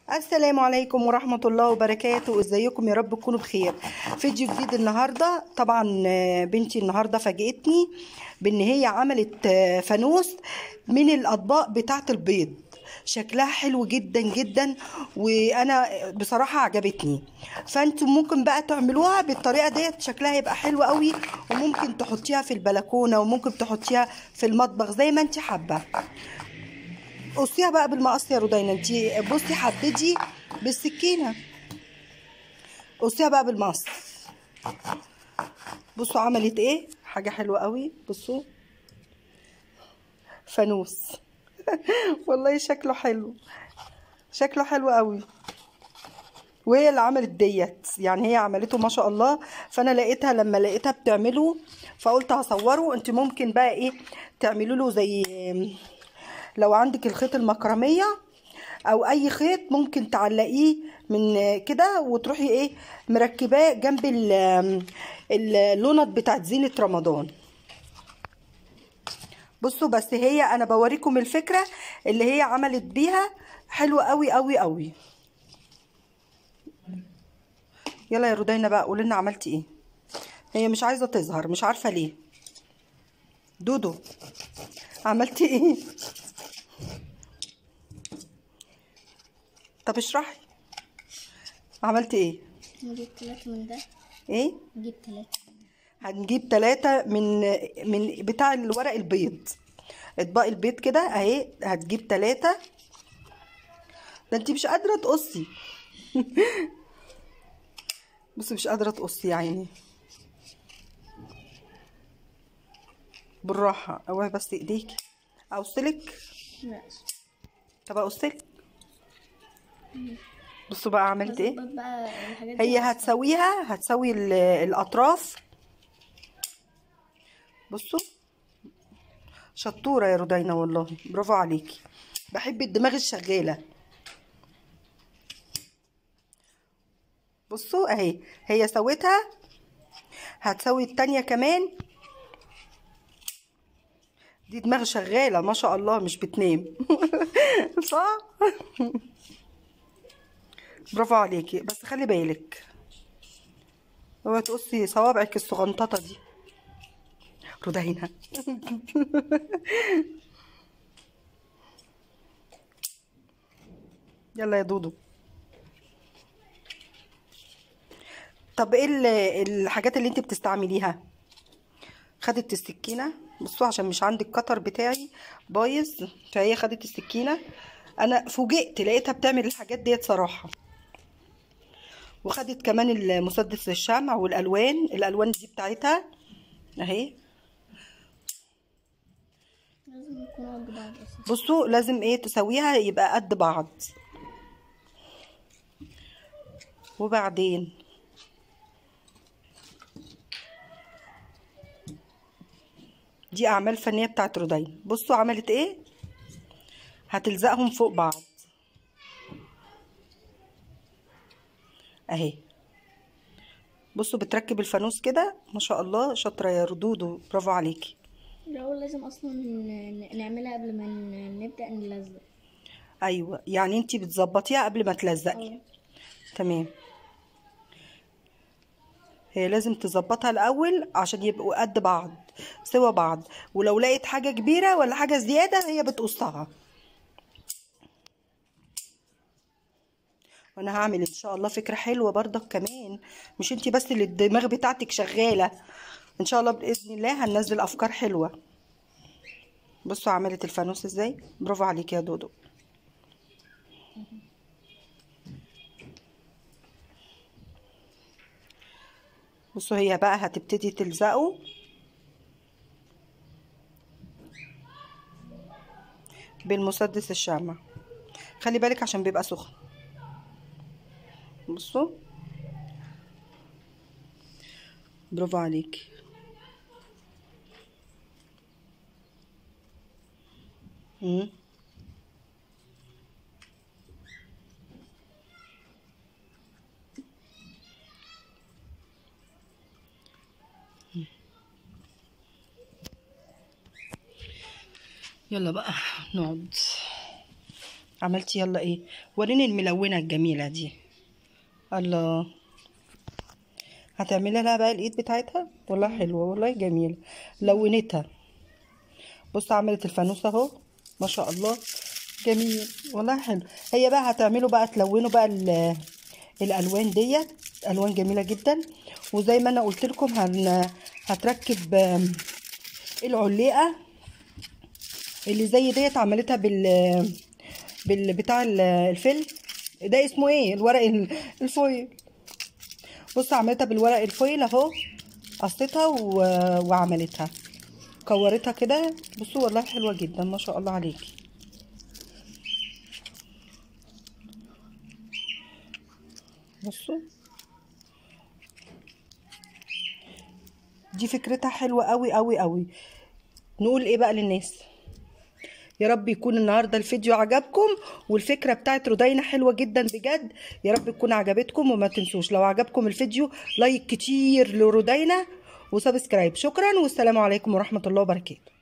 السلام عليكم ورحمة الله وبركاته ازيكم يا رب تكونوا بخير فيديو جديد النهاردة طبعا آه، بنتي النهاردة فاجئتني بان هي عملت آه، فانوس من الاطباق بتاعة البيض شكلها حلو جدا جدا وانا بصراحة عجبتني فانتم ممكن بقى تعملوها بالطريقة ديت شكلها هيبقى حلو قوي وممكن تحطيها في البلكونة وممكن تحطيها في المطبخ زي ما انت حابة قصيها بقى بالمقص يا رودينا انت بصي حددي بالسكينه قصيها بقى بالمقص بصوا عملت ايه حاجه حلوه قوي بصوا فانوس والله شكله حلو شكله حلو قوي وهي اللي عملت ديت يعني هي عملته ما شاء الله فانا لقيتها لما لقيتها بتعمله فقلت هصوره انت ممكن بقى ايه تعملوا له زي لو عندك الخيط المكرمية او اي خيط ممكن تعلقيه من كده وتروحي ايه مركباه جنب ال- اللونت بتاعت زينة رمضان بصوا بس هي انا بوريكم الفكرة اللي هي عملت بيها حلوة قوي قوي قوي يلا يا رودينا بقى قولي لنا عملتي ايه هي مش عايزة تظهر مش عارفة ليه دودو عملتي ايه طب اشرحي عملتي ايه نجيب تلاتة من ده ايه نجيب تلاتة هنجيب ثلاثة من من بتاع الورق البيض اطباق البيض كده اهي هتجيب ثلاثة ده انتي مش قادرة تقصي بصي مش قادرة تقصي يا عيني بالراحة اوعي بس ايديكي اوصلك ماشي طب اوصلك بصوا بقى عملت ايه بظبط بقى الحاجات دي هي هتسويها هتسوي ال- الاطراف بصوا شطوره يا رودينا والله برافو عليكي بحب الدماغ الشغاله بصوا اهي هي سويتها هتسوي التانية كمان دي دماغ شغاله ما شاء الله مش بتنام صح برافو عليكي بس خلي بالك اوعي تقصي صوابعك الصغنططه دي رودينا يلا يا دودو طب ايه ال- الحاجات اللي انت بتستعمليها خدت السكينه بصوا عشان مش عندي القطر بتاعي بايظ فهي خدت السكينه انا فوجئت لقيتها بتعمل الحاجات ديت صراحه وخدت كمان المسدس الشمع والالوان الالوان دي بتاعتها اهي لازم يكونوا قد بعض أساسا بصوا لازم ايه تسويها يبقى قد بعض وبعدين دي اعمال فنيه بتاعت رودين بصوا عملت ايه هتلزقهم فوق بعض اهي بصوا بتركب الفانوس كده ما شاء الله شاطره يا ردود برافو عليكي الأول لازم أصلا ن- نعملها قبل ما ن- نبدأ نلزق ايوه يعني انتي بتظبطيها قبل ما تلزقي أه. تمام هي لازم تظبطها الاول عشان يبقوا قد بعض سوا بعض ولو لقيت حاجه كبيره ولا حاجه زياده هي بتقصها وانا هعمل ان شاء الله فكره حلوه برضك كمان مش انتي بس اللي الدماغ بتاعتك شغاله ان شاء الله باذن الله هننزل افكار حلوه بصوا عملت الفانوس ازاي برافو عليك يا دودو بصوا هي بقى هتبتدي تلزقه بالمسدس الشمع خلي بالك عشان بيبقى سخن بصوا برافو عليك مم. يلا بقى نقعد عملتي يلا ايه وريني الملونه الجميله دي الله هتعملي لها بقى الايد بتاعتها والله حلوه والله جميله لونتها بص عملت الفانوس اهو ما شاء الله جميل والله حلو هي بقى هتعملوا بقى تلونوا بقى ال- الالوان ديت الوان جميله جدا وزي ما انا قلت لكم هن هتركب آم، العليقه اللي زي ديت عملتها بال بال بتاع ال- الفيل ده اسمه ايه الورق ال- الفويل بص عملتها بالورق الفويل اهو قصيتها و... وعملتها كورتها كده بصوا والله حلوه جدا ما شاء الله عليكي بصوا دي فكرتها حلوه قوي قوي قوي نقول ايه بقى للناس يا رب يكون النهارده الفيديو عجبكم والفكره بتاعت رودينا حلوه جدا بجد يا رب تكون عجبتكم وما تنسوش لو عجبكم الفيديو لايك كتير لرودينا وسبسكرايب شكرا والسلام عليكم ورحمه الله وبركاته